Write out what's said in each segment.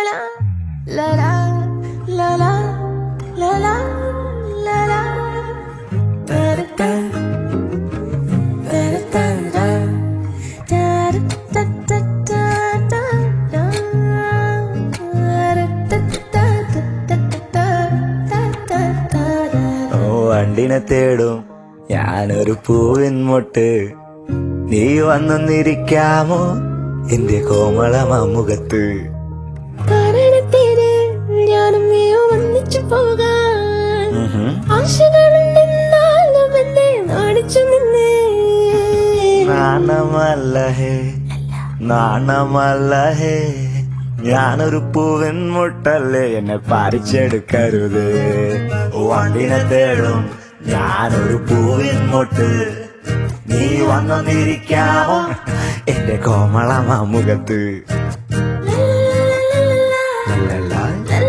la la la la la la la la da da da da da da da da da da da da ഓ വണ്ടിനെ തേടും ഞാനൊരു പൂവിൻ മൊട്ട് നീ വന്നൊന്നിരിക്കാമോ എന്റെ കോമളമാമുഖത്ത് കാരണത്തിന് ഞാനും നീയും ഒന്നിച്ചു പോകാൻ ആശകളുണ്ടെന്നാലും എന്നെ നാണിച്ചു നിന്നേ നാണമല്ല ഹേ നാണമല്ല ഹേ ഞാനൊരു പൂവിൻ മുട്ടല്ലേ എന്നെ പറിച്ചെടുക്കരുത് വണ്ടിനെ തേടും ഞാനൊരു പൂവിൻ മുട്ട് നീ വന്നൊന്നിരിക്കാമോ എന്റെ കോമളമാമുഖത്ത് ലല്ലലാ.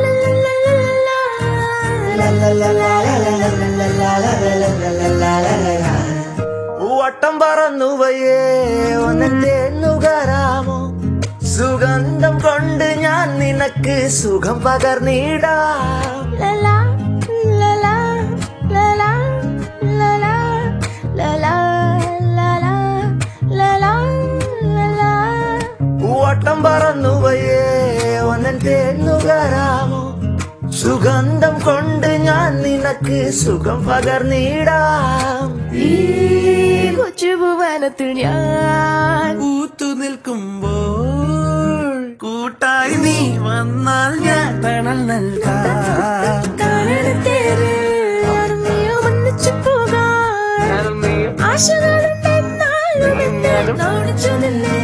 വട്ടം പറന്നുവയേ ഒന്നെ നുകരാമോ സുഗന്ധം കൊണ്ട് ഞാൻ നിനക്ക് സുഖം പകർന്നിടാം ലലാ, ലലാ, ലലാ, ലലാ, ലലാ, ലലാ, ലലാ, ലലാ. വട്ടം പറന്നുവയേ ഒന്നെ നുകരാമോ സുഗന്ധം കൊണ്ട് ഞാൻ നിനക്ക് സുഖം പകർന്നിടാം ഈ കൊച്ചു ഭുവനത്തിൽ ഞാൻ പൂത്തു നിൽക്കുമ്പോൾ കൂട്ടായി നീ വന്നാൽ ഞാൻ തണൽ നൽകാം കാരണത്തേര് ഞാനും നീയും ഒന്നിച്ചു പോകാൻ ആശകളുണ്ടെന്നാലും എന്നെ നാണിച്ചു നിന്നേ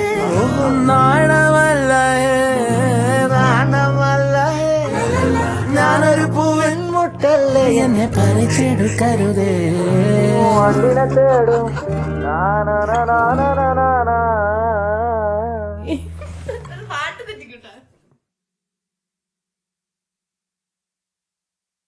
നാണമല്ല നാണമല്ല ഞാനൊരു പൂവിൻ മുട്ടല്ലേ എന്നെ പറിച്ചെടുക്കരുതേ വണ്ടിനെ തേടും നാ നാ നാ നാ നാ നാ നാ.